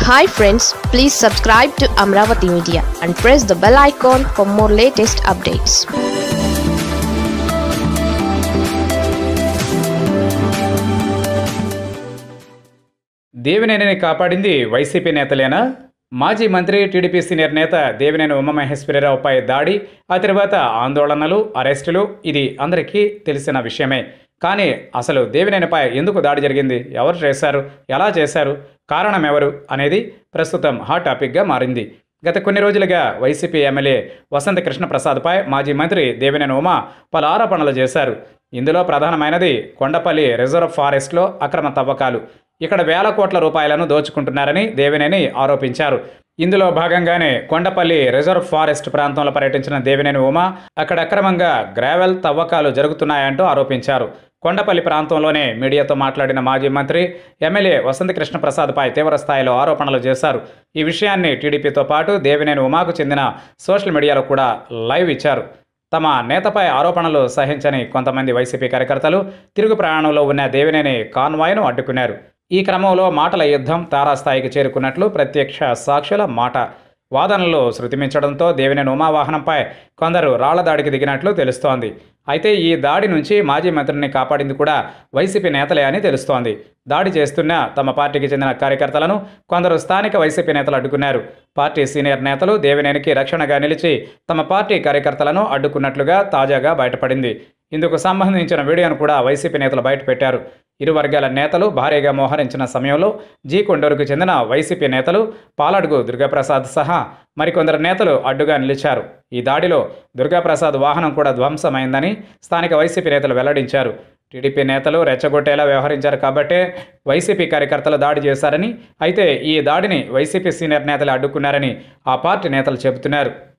hi friends please subscribe to Amaravati media and press the bell icon for more latest updates దేవినేనిని కాపాడింది YCP నేతలేనా మాజీ మంత్రి TDP senior నేత దేవినేని ఉమామహేశ్వరరావుపై దాడి ఆ తర్వాత ఆందోళనలు అరెస్టులు ఇది అందరికీ తెలిసిన విషయమే కానీ అసలు దేవినేనిపై ఎందుకు దాడి జరిగింది ఎవరు చేశారు ఎలా చేశారు కారణం ఎవరు అనేది ప్రస్తుతం హాట్ టాపిక్గా మారింది గత కొన్ని రోజులుగా వైసీపీ ఎమ్మెల్యే వసంత కృష్ణప్రసాద్పై మాజీ మంత్రి దేవినేని ఉమా పలు ఆరోపణలు చేశారు ఇందులో ప్రధానమైనది కొండపల్లి రిజర్వ్ ఫారెస్ట్లో అక్రమ తవ్వకాలు ఇక్కడ వేల కోట్ల రూపాయలను దోచుకుంటున్నారని దేవినేని ఆరోపించారు ఇందులో భాగంగానే కొండపల్లి రిజర్వ్ ఫారెస్ట్ ప్రాంతంలో పర్యటించిన దేవినేని ఉమా అక్కడ అక్రమంగా గ్రావెల్ తవ్వకాలు జరుగుతున్నాయంటూ ఆరోపించారు కొండపల్లి ప్రాంతంలోనే మీడియాతో మాట్లాడిన మాజీ మంత్రి ఎమ్మెల్యే వసంత కృష్ణప్రసాద్పై తీవ్ర స్థాయిలో ఆరోపణలు చేశారు ఈ విషయాన్ని టీడీపీతో పాటు దేవినేని ఉమాకు చెందిన సోషల్ మీడియాలో కూడా లైవ్ ఇచ్చారు తమ నేతపై ఆరోపణలు సహించని కొంతమంది వైసీపీ కార్యకర్తలు తిరుగు ప్రయాణంలో ఉన్న దేవినేని కాన్వాయ్ను అడ్డుకున్నారు ఈ క్రమంలో మాటల యుద్ధం తారాస్థాయికి చేరుకున్నట్లు ప్రత్యక్ష సాక్షుల మాట వాదనలు శృతిమించడంతో దేవినేని ఉమా వాహనంపై కొందరు రాళ్ల దాడికి దిగినట్లు తెలుస్తోంది అయితే ఈ దాడి నుంచి మాజీ మంత్రిని కాపాడింది కూడా వైసీపీ నేతలే అని తెలుస్తోంది దాడి చేస్తున్న తమ పార్టీకి చెందిన కార్యకర్తలను కొందరు స్థానిక వైసీపీ నేతలు అడ్డుకున్నారు పార్టీ సీనియర్ నేతలు దేవినేనికి రక్షణగా నిలిచి తమ పార్టీ కార్యకర్తలను అడ్డుకున్నట్లుగా తాజాగా బయటపడింది ఇందుకు సంబంధించిన వీడియోను కూడా వైసీపీ నేతలు బయటపెట్టారు ఇరు వర్గాల నేతలు భారీగా మోహరించిన సమయంలో జీ కొండూరుకు చెందిన వైసీపీ నేతలు పాలడుగు దుర్గాప్రసాద్ సహా మరికొందరు నేతలు అడ్డుగా నిలిచారు ఈ దాడిలో దుర్గాప్రసాద్ వాహనం కూడా ధ్వంసమైందని స్థానిక వైసీపీ నేతలు వెల్లడించారు టీడీపీ నేతలు రెచ్చగొట్టేలా వ్యవహరించారు కాబట్టే వైసీపీ కార్యకర్తలు దాడి చేశారని అయితే ఈ దాడిని వైసీపీ సీనియర్ నేతలు అడ్డుకున్నారని ఆ పార్టీ నేతలు చెబుతున్నారు